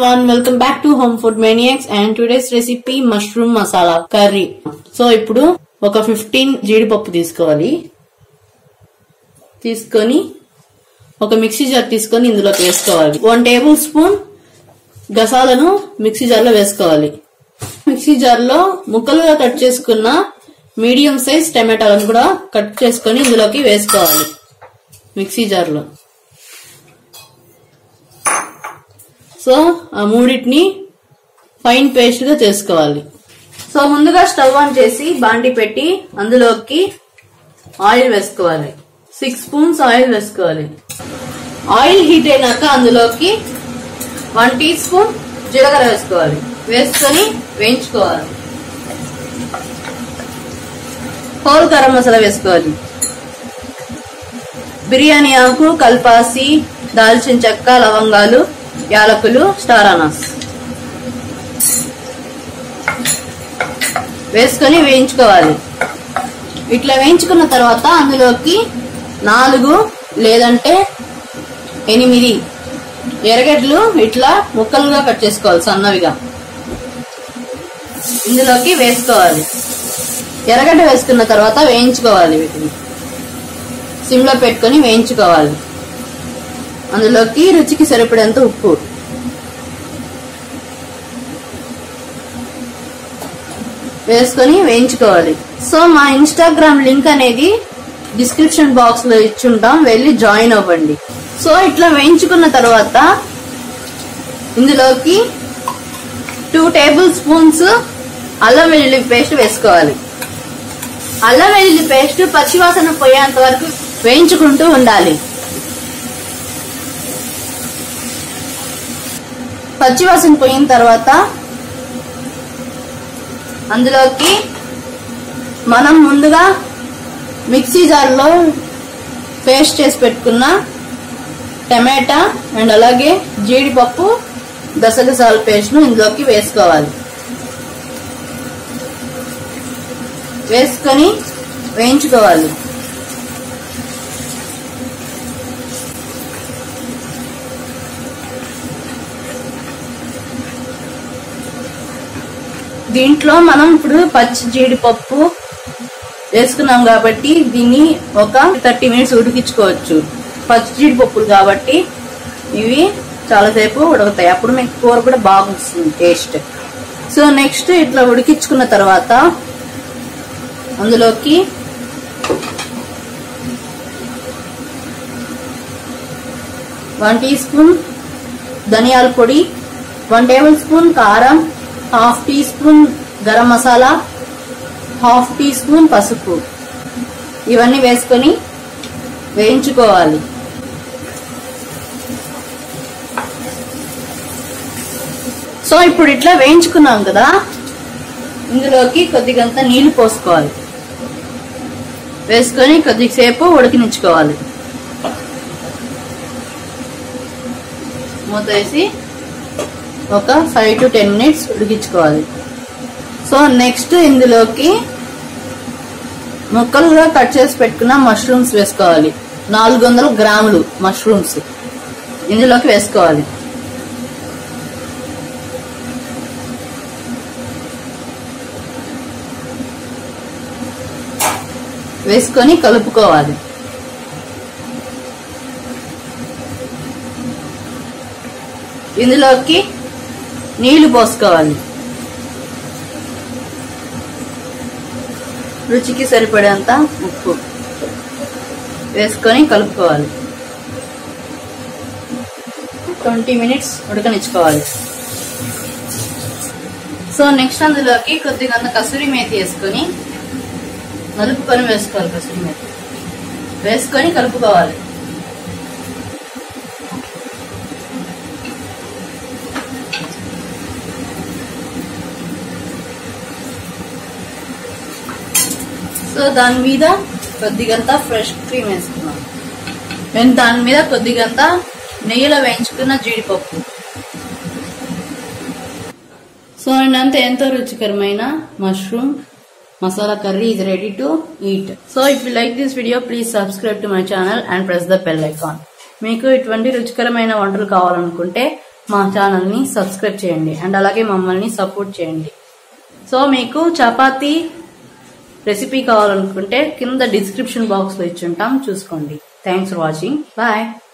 everyone, welcome back to Home Food Maniacs and today's recipe mushroom masala curry. So ఇప్పుడు ఒక fifteen జీడిపప్పు తీసుకోవాలి తీసుకొని ఒక మిక్సీ జార్ తీసుకొని ఇందులోకి వేసుకోవాలి వన్ టేబుల్ స్పూన్ గసాలను మిక్సీ జార్ లో వేసుకోవాలి మిక్సీ జార్ లో ముక్కలుగా కట్ చేసుకున్న మీడియం సైజ్ టమాటాలను కూడా కట్ చేసుకొని ఇందులోకి వేసుకోవాలి మిక్సీ జార్ లో సో ఆ మూడింటిని ఫైన్ పేస్ట్ గా చేసుకోవాలి సో ముందుగా స్టవ్ ఆన్ చేసి బాండి పెట్టి అందులోకి ఆయిల్ వేసుకోవాలి సిక్స్ స్పూన్స్ ఆయిల్ వేసుకోవాలి ఆయిల్ హీట్ అయినాక అందులోకి వన్ టీ స్పూన్ జీలకర్ర వేసుకోవాలి వేసుకొని వేయించుకోవాలి హోల్ గరం మసాలా వేసుకోవాలి బిర్యానీ ఆకు కల్పాసి దాల్చిన చెక్క లవంగాలు యాలకులు స్టార్ అనాస్ వేసుకొని వేయించుకోవాలి ఇట్లా వేయించుకున్న తర్వాత అందులోకి నాలుగు లేదంటే ఎనిమిది ఎర్రగడ్డలు ఇట్లా ముక్కలుగా కట్ చేసుకోవాలి సన్నవిగా ఇందులోకి వేసుకోవాలి ఎర్రగడ్డ వేసుకున్న తర్వాత వేయించుకోవాలి వీటిని సిమ్లో పెట్టుకొని వేయించుకోవాలి అందులోకి రుచికి సరిపడేంత ఉప్పు వేసుకొని వేయించుకోవాలి సో మా ఇన్స్టాగ్రామ్ లింక్ అనేది డిస్క్రిప్షన్ బాక్స్ లో ఇచ్చుంటాం వెళ్ళి జాయిన్ అవ్వండి సో ఇట్లా వేయించుకున్న తర్వాత ఇందులోకి టూ టేబుల్ స్పూన్స్ అల్లం వెల్లుల్లి పేస్ట్ వేసుకోవాలి అల్లం వెల్లుల్లి పేస్ట్ పచ్చివాసన పోయేంత వరకు వేయించుకుంటూ ఉండాలి పచ్చివాసన పోయిన తర్వాత అందులోకి మనం ముందుగా మిక్సీ జార్లో పేస్ట్ చేసి పెట్టుకున్న టమాటా అండ్ అలాగే జీడిపప్పు గసగసాల పేస్ట్ను ఇందులోకి వేసుకోవాలి వేసుకొని వేయించుకోవాలి దీంట్లో మనం ఇప్పుడు పచ్చి జీడిపప్పు వేసుకున్నాం కాబట్టి దీన్ని ఒక థర్టీ మినిట్స్ ఉడికించుకోవచ్చు పచ్చి జీడిపప్పులు కాబట్టి ఇవి చాలాసేపు ఉడకతాయి అప్పుడు మీకు కూర కూడా బాగా వస్తుంది టేస్ట్ సో నెక్స్ట్ ఇట్లా ఉడికించుకున్న తర్వాత అందులోకి వన్ టీ స్పూన్ ధనియాల పొడి వన్ టేబుల్ స్పూన్ కారం half teaspoon garam masala half teaspoon పసుపు ఇవన్నీ వేసుకొని వేయించుకోవాలి సో ఇప్పుడు ఇట్లా వేయించుకున్నాం కదా ఇందులోకి కొద్దిగంత నీళ్లు పోసుకోవాలి వేసుకొని కొద్దిసేపు ఉడికినిచ్చుకోవాలి మూత వేసి ఒక ఫైవ్ టు టెన్ మినిట్స్ ఉడికించుకోవాలి సో నెక్స్ట్ ఇందులోకి ముక్కలుగా కట్ చేసి పెట్టుకున్న మష్రూమ్స్ వేసుకోవాలి నాలుగు వందల గ్రాములు మష్రూమ్స్ ఇందులోకి వేసుకోవాలి వేసుకొని కలుపుకోవాలి ఇందులోకి నీళ్లు పోసుకోవాలి రుచికి సరిపడేంత ఉప్పు వేసుకొని కలుపుకోవాలి ట్వంటీ మినిట్స్ ఉడకనిచ్చుకోవాలి సో నెక్స్ట్ అందులోకి కొద్దిగా కసూరి మేతి వేసుకొని నలుపుకొని వేసుకోవాలి కసూరి మేతి వేసుకొని కలుపుకోవాలి సో దాని మీద కొద్దిగంత ఫ్రెష్ క్రీమ్ వేసుకున్నాం నేను దాని మీద కొద్దిగంత నెయ్యిలో వేయించుకున్న జీడిపప్పు సో అండ్ అంతే ఎంతో రుచికరమైన mushroom masala curry is ready to eat so if you like this video please subscribe to my channel and press the bell icon మీకు ఇటువంటి రుచికరమైన వంటలు కావాలనుకుంటే మా ఛానల్ని సబ్స్క్రైబ్ చేయండి అండ్ అలాగే మమ్మల్ని సపోర్ట్ చేయండి సో మీకు చపాతీ రెసిపీ కావాలనుకుంటే కింద డిస్క్రిప్షన్ బాక్స్లో ఇచ్చుంటాం చూసుకోండి థ్యాంక్స్ ఫర్ వాచింగ్ బాయ్